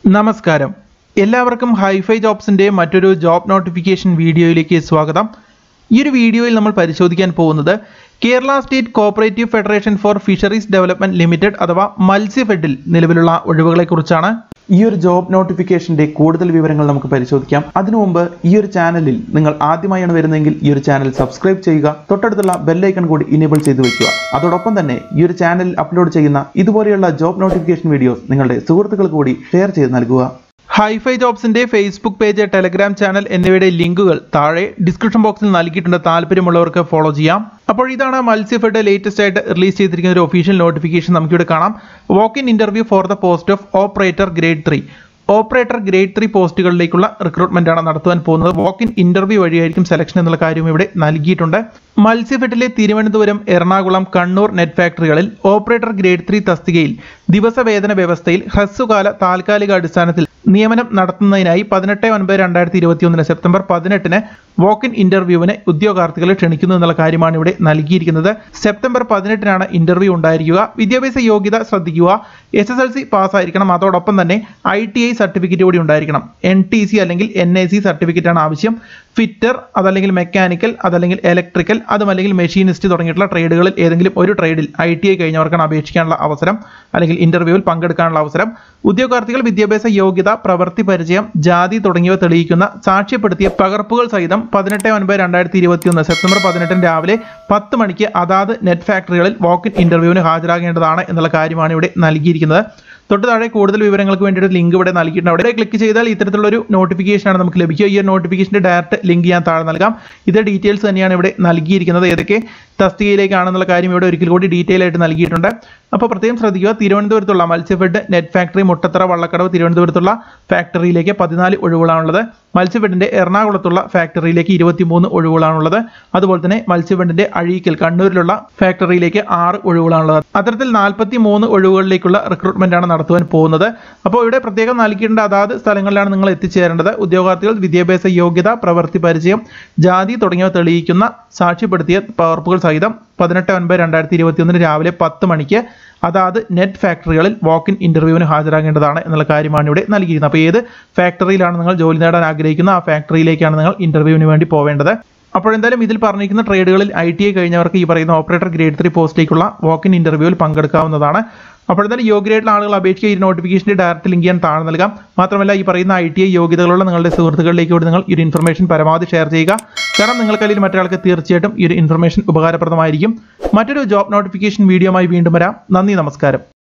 നമസ്കാരം എല്ലാവർക്കും ഹൈഫൈ ജോബ്സിന്റെ മറ്റൊരു ജോബ് നോട്ടിഫിക്കേഷൻ വീഡിയോയിലേക്ക് സ്വാഗതം ഈ ഒരു വീഡിയോയിൽ നമ്മൾ പരിശോധിക്കാൻ പോകുന്നത് Kerala state cooperative federation for fisheries development limited അഥവാ മത്സ്യഫെഡിൽ നിലവിലുള്ള ഒഴിവുകളെക്കുറിച്ചാണ് ഈ ഒരു ജോബ് നോട്ടിഫിക്കേഷന്റെ കൂടുതൽ വിവരങ്ങൾ നമുക്ക് പരിശോധിക്കാം അതിനു മുമ്പ് ഈ ഒരു ചാനലിൽ നിങ്ങൾ ആദ്യമായാണ് വരുന്നതെങ്കിൽ ഈ ഒരു ചാനൽ സബ്സ്ക്രൈബ് ചെയ്യുക തൊട്ടടുത്തുള്ള ബെല്ലൈക്കൺ കൂടി ഇനേബിൾ ചെയ്തു വെക്കുക അതോടൊപ്പം തന്നെ ഈ ഒരു ചാനലിൽ അപ്ലോഡ് ചെയ്യുന്ന ഇതുപോലെയുള്ള ജോബ് നോട്ടിഫിക്കേഷൻ വീഡിയോസ് നിങ്ങളുടെ സുഹൃത്തുക്കൾക്ക് കൂടി ഷെയർ ചെയ്ത് നൽകുക ഹൈഫൈ ജോബ്സിന്റെ ഫേസ്ബുക്ക് പേജ് ടെലഗ്രാം ചാനൽ എന്നിവയുടെ ലിങ്കുകൾ താഴെ ഡിസ്ക്രിപ്ഷൻ ബോക്സിൽ നൽകിയിട്ടുണ്ട് താല്പര്യമുള്ളവർക്ക് ഫോളോ ചെയ്യാം അപ്പോൾ ഇതാണ് മത്സ്യഫെഡ് ലേറ്റസ്റ്റ് ആയിട്ട് റിലീസ് ചെയ്തിരിക്കുന്ന ഒരു ഒഫീഷ്യൽ നോട്ടിഫിക്കേഷൻ നമുക്കിവിടെ കാണാം walk in interview for the post of operator grade three operator grade three പോസ്റ്റുകളിലേക്കുള്ള റിക്രൂട്ട്മെന്റ് ആണ് നടത്തുവാൻ പോകുന്നത് വാക്ക് ഇൻ ഇന്റർവ്യൂ വഴിയായിരിക്കും സെലക്ഷൻ എന്നുള്ള കാര്യം ഇവിടെ നൽകിയിട്ടുണ്ട് മത്സ്യഫെഡിലെ തിരുവനന്തപുരം എറണാകുളം കണ്ണൂർ നെറ്റ് ഫാക്ടറികളിൽ ഓപ്പറേറ്റർ ഗ്രേഡ് ത്രീ തസ്തികയിൽ ദിവസവേതന വ്യവസ്ഥയിൽ ഹ്രസ്വകാല താൽക്കാലിക അടിസ്ഥാനത്തിൽ നിയമനം നടത്തുന്നതിനായി പതിനെട്ട് ഒൻപത് രണ്ടായിരത്തി ഇരുപത്തി ഒന്നിന് സെപ്റ്റംബർ പതിനെട്ടിന് വാക്ക് ഇൻ ഇന്റർവ്യൂവിന് ഉദ്യോഗാർത്ഥികളെ ക്ഷണിക്കുന്നു എന്നുള്ള കാര്യമാണ് ഇവിടെ നൽകിയിരിക്കുന്നത് സെപ്റ്റംബർ പതിനെട്ടിനാണ് ഇന്റർവ്യൂ ഉണ്ടായിരിക്കുക വിദ്യാഭ്യാസ യോഗ്യത ശ്രദ്ധിക്കുക എസ് എസ് എൽ സി പാസ്സായിരിക്കണം അതോടൊപ്പം തന്നെ ഐ ടി ഐ സർട്ടിഫിക്കറ്റ് കൂടി ഉണ്ടായിരിക്കണം എൻ ടി സി അല്ലെങ്കിൽ എൻ ഐ സി സർട്ടിഫിക്കറ്റ് ആണ് ആവശ്യം ഫിറ്റർ അതല്ലെങ്കിൽ മെക്കാനിക്കൽ അതല്ലെങ്കിൽ ഇലക്ട്രിക്കൽ അതുമല്ലെങ്കിൽ മെഷീനിസ്റ്റ് തുടങ്ങിയിട്ടുള്ള ട്രേഡുകളിൽ ഏതെങ്കിലും ഒരു ട്രേഡിൽ ഐ ടി ഐ കഴിഞ്ഞവർക്കാണ് അപേക്ഷിക്കാനുള്ള അവസരം അല്ലെങ്കിൽ ഇന്റർവ്യൂവിൽ പങ്കെടുക്കാനുള്ള അവസരം ഉദ്യോഗാർത്ഥികൾ വിദ്യാഭ്യാസ യോഗ്യത പ്രവൃത്തി പരിചയം ജാതി തുടങ്ങിയവ തെളിയിക്കുന്ന സാക്ഷ്യപ്പെടുത്തിയ പകർപ്പുകൾ സഹിതം പതിനെട്ട് ഒൻപത് രണ്ടായിരത്തി ഇരുപത്തി ഒന്ന് സെപ്റ്റംബർ പതിനെട്ടിന് രാവിലെ പത്ത് മണിക്ക് അതാത് നെറ്റ് ഫാക്ടറികളിൽ വാക്ക് ഇൻ ഇന്റർവ്യൂവിന് ഹാജരാകേണ്ടതാണ് എന്നുള്ള കാര്യമാണ് ഇവിടെ നൽകിയിരിക്കുന്നത് തൊട്ട് താഴെ കൂടുതൽ വിവരങ്ങൾക്ക് വേണ്ടിയിട്ട് ലിങ്ക് ഇവിടെ നൽകിയിട്ടുണ്ട് അവിടെ ക്ലിക്ക് ചെയ്താൽ ഇത്തരത്തിലുള്ള ഒരു നോട്ടിഫിക്കേഷൻ ആണ് നമുക്ക് ലഭിക്കുക ഈ ഒരു നോട്ടിഫിക്കേഷന്റെ ഡയറക്റ്റ് ലിങ്ക് ഞാൻ താഴെ നൽകാം ഇത് ഡീറ്റെയിൽസ് തന്നെയാണ് ഇവിടെ നൽകിയിരിക്കുന്നത് ഏതൊക്കെ തസ്തികയിലേക്കാണെന്നുള്ള കാര്യം ഇവിടെ ഒരിക്കൽ കൂടി ഡീറ്റെയിൽ ആയിട്ട് നൽകിയിട്ടുണ്ട് അപ്പോൾ പ്രത്യേകം ശ്രദ്ധിക്കുക തിരുവനന്തപുരത്തുള്ള മത്സ്യഫെഡ് നെറ്റ് ഫാക്ടറി മുട്ടത്തറ വള്ളക്കടവ് തിരുവനന്തപുരത്തുള്ള ഫാക്ടറിയിലേക്ക് പതിനാല് ഒഴിവുകളാണുള്ളത് മത്സ്യഫെഡിന്റെ എറണാകുളത്തുള്ള ഫാക്ടറിയിലേക്ക് ഇരുപത്തിമൂന്ന് ഒഴിവുകളാണുള്ളത് അതുപോലെ തന്നെ മത്സ്യഫെഡിന്റെ അഴീക്കൽ കണ്ണൂരിലുള്ള ഫാക്ടറിയിലേക്ക് ആറ് ഒഴിവുകളാണുള്ളത് അത്തരത്തിൽ നാൽപ്പത്തി മൂന്ന് ഒഴിവുകളിലേക്കുള്ള റിക്രൂട്ട്മെന്റ് ആണ് നടത്തുവാൻ പോകുന്നത് അപ്പോൾ ഇവിടെ പ്രത്യേകം നൽകിയിട്ടുണ്ട് അതാത് സ്ഥലങ്ങളിലാണ് നിങ്ങൾ എത്തിച്ചേരേണ്ടത് ഉദ്യോഗാർത്ഥികൾ വിദ്യാഭ്യാസ യോഗ്യത പ്രവൃത്തി പരിചയം ജാതി തുടങ്ങിയവ തെളിയിക്കുന്ന സാക്ഷ്യപ്പെടുത്തിയ പകർപ്പുകൾ സഹിതം പതിനെട്ട് ഒൻപത് രണ്ടായിരത്തി ഇരുപത്തി ഒന്നിന് രാവിലെ പത്ത് മണിക്ക് അതാത് നെറ്റ് ഫാക്ടറികളിൽ വാക്ക് ഇൻ ഇന്റർവ്യൂവിന് ഹാജരാകേണ്ടതാണ് എന്നുള്ള കാര്യമാണ് ഇവിടെ നൽകിയിരുന്നത് അപ്പോൾ ഏത് ഫാക്ടറിയിലാണ് നിങ്ങൾ ജോലി നേടാൻ ആഗ്രഹിക്കുന്ന ആ ഫാക്ടറിയിലേക്കാണ് നിങ്ങൾ ഇന്റർവ്യൂവിന് വേണ്ടി പോവേണ്ടത് അപ്പോൾ എന്തായാലും ഇതിൽ പറഞ്ഞിരിക്കുന്ന ട്രേഡുകളിൽ ഐ ടി ഐ കഴിഞ്ഞവർക്ക് ഈ പറയുന്ന ഓപ്പറേറ്റർ ഗ്രേഡ് ത്രീ പോസ്റ്റിലേക്കുള്ള വാക്ക് ഇൻ ഇന്റർവ്യൂവിൽ പങ്കെടുക്കാവുന്നതാണ് അപ്പോൾ എന്തായാലും യോഗ്യരായിട്ടുള്ള ആളുകൾ അപേക്ഷിക്കുക ഈ നോട്ടിഫിക്കേഷൻ്റെ ഡയറക്റ്റ് ലിങ്ക് ഞാൻ താഴെ നൽകാം മാത്രമല്ല ഈ പറയുന്ന ഐ ടി ഐ യോഗ്യതകളുള്ള നിങ്ങളുടെ സുഹൃത്തുക്കളിലേക്ക് കൂടി നിങ്ങൾ ഈ ഒരു ഇൻഫർമേഷൻ പരമാവധി ഷെയർ ചെയ്യുക കാരണം നിങ്ങൾക്കല്ലെങ്കിൽ മറ്റൊരാൾക്ക് തീർച്ചയായിട്ടും ഈ ഒരു ഇൻഫർമേഷൻ ഉപകാരപ്രദമായിരിക്കും മറ്റൊരു ജോബ് നോട്ടിഫിക്കേഷൻ വീഡിയോയുമായി വീണ്ടും വരാം നന്ദി നമസ്കാരം